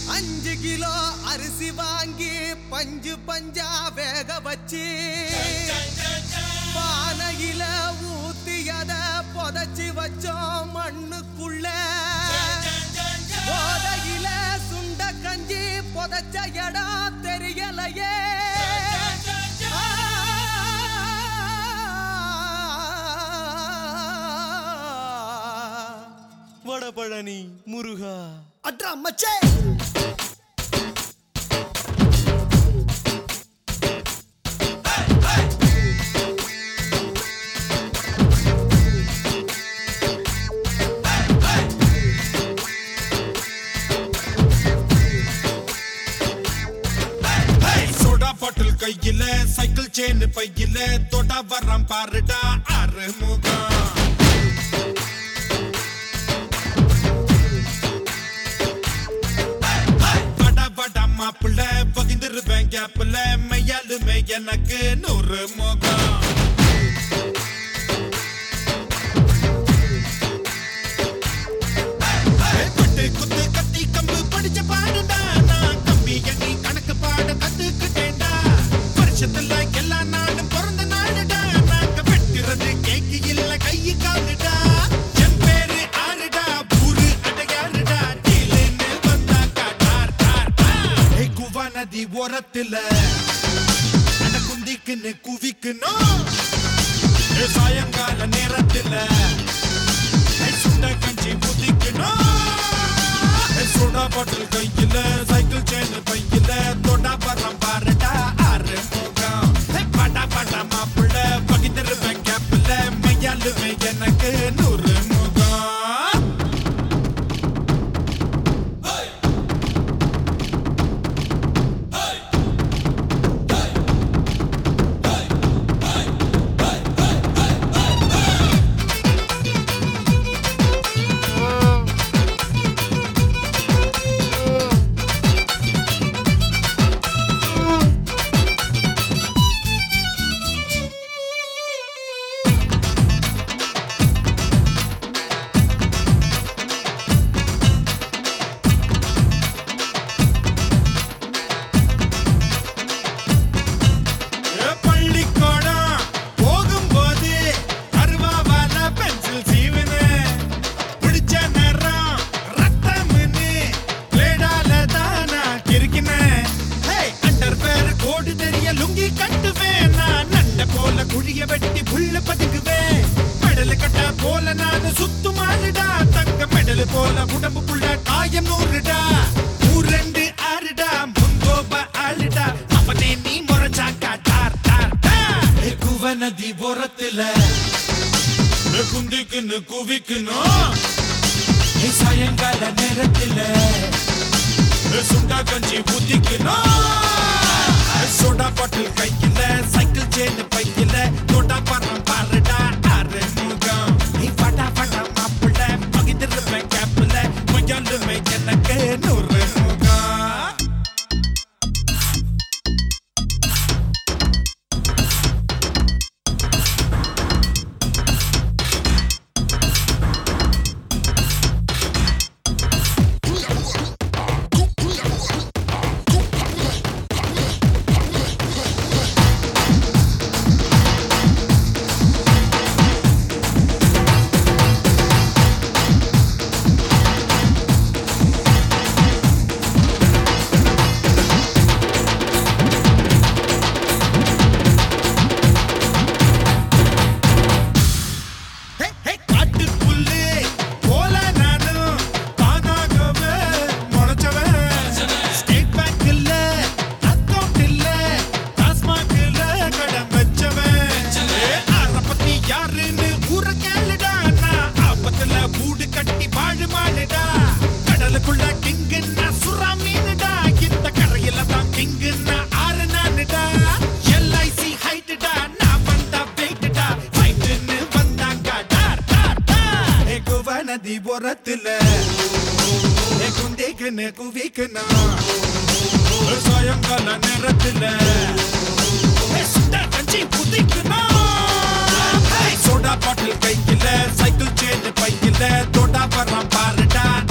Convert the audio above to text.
அஞ்சு கிலோ அரிசி வாங்கி பஞ்சு பஞ்சா வேக வச்சு பானையில ஊத்தியத புதைச்சி வச்சோம் மண்ணுக்குள்ள போதையில சுண்ட கஞ்சி புதைச்ச இடம் தெரியலையே வடபழனி முருகா அட்ரா மச்சே சோடா பாட்டில் கையில சைக்கிள் செயின் பையில தொட்டா வரம் பாருடா ஆறு முகம் படா படா மாப்பிள்ள பகிர்ந்துருவேன் கேப்ல மையாலுமே எனக்கு நூறு முகம் பட்டு குத்து கத்தி கம்பு படிச்ச பாடுடா நான் கம்பி எண்ணி கணக்கு பாட கத்துக்கிட்டேன்டா வருஷத்துல எல்லா நாடும் பிறந்த நாடுடா நாங்க வெட்டுறது கேக்கு இல்ல கையு காலுடா என் பேரு ஆறுடா ஊரு அடையாறுடா டீலுன்னு வந்தாக்கா டார் டார் டார் ஏய் குவா நதி ஓரத்துல அட குந்திக்குன்னு குவிக்கணும் ஏய் சாயங்கால நேரத்துல ஏய் சுண்ட கஞ்சி புதிக்கணும் ஏய் சோடா பாட்டில் கையில சைக்கிள் செயின் பையில தொண்டா பரம் பாருடா ஆறு முகம் ஏய் படா படா மாப்பிள்ள பகிர்ந்துருவேன் கேப்பில் மையாலுமே எனக்கு நூறு முகம் ஏ பள்ளிக்கூடம் போகும்போது அருவாவால பென்சில் சீவுனு பிடிச்ச நேரம் ரத்தம்னு பிளேடால தான் நான் கிறுக்கினேன் ஹேய் அண்டர் பேர் கோடு தெரிய லுங்கி கட்டுவேன் நான் நண்ட போல குழிய வெட்டி புள்ள பதுக்குவேன் மெடல் கட்ட போல நான் சுத்துமாடுடா தங்க மெடல் போல உடம்புக்குள்ள காயம் நூறுடா ஊரெண்டு ஆறுடா முன்கோப ஆளுடா அவனே நீ முறைச்சாக்கா டார் டார் டார் ஏ குவ நதி ஓரத்துல ஏ குந்திக்குன்னு குவிக்கணும் ஏ சாயங்கால நேரத்துல ஏ சுண்டா கஞ்சி ஊத்திக்கணும் ஏ சோடா பாட்டில் கையில சைக்கிள் செயின் பையில தோட்டா பரம் பாருடா ஆறு முகம் நீ படா படா மாப்பிள்ள பகிர்ந்துருப்பேன் கேப்பில் மையாலுமே எனக்கு நூறு முகம் ஹே, ஹே, காட்டுப்புல்லு போல நானும் தானாகவே முளைச்சவன். ஸ்டேட் பேங்க்ல account இல்ல, டாஸ்மாக்ல கடன் வச்சவன். ஏ, ஆளை பத்தி யாருன்னு ஊரை கேளுடா. நான் ஆபத்துல கூடு கட்டி வாழு மாடுடா. கடலுக்குள்ள கிங்குன்னா சுறா மீனுடா. இந்த கரையில தான் கிங்குன்னா ஆறு நானுடா. LIC ஹைட்டுடா, நான் வந்தா வெயிட்டுடா. ஃபைட்டுன்னு வந்தாக்கா டார், டார், டார். ஏ குவா நதி ஓரத்துல ஏ குந்திக்குன்னு குவிக்கணும் ஏ சாயங்கால நேரத்துல ஏ சுண்டா கஞ்சி புதிக்கணும் ஏய், சோடா பாட்டில் கையில சைக்கிள் செயின் பையில தோட்டா வரம் பாருடா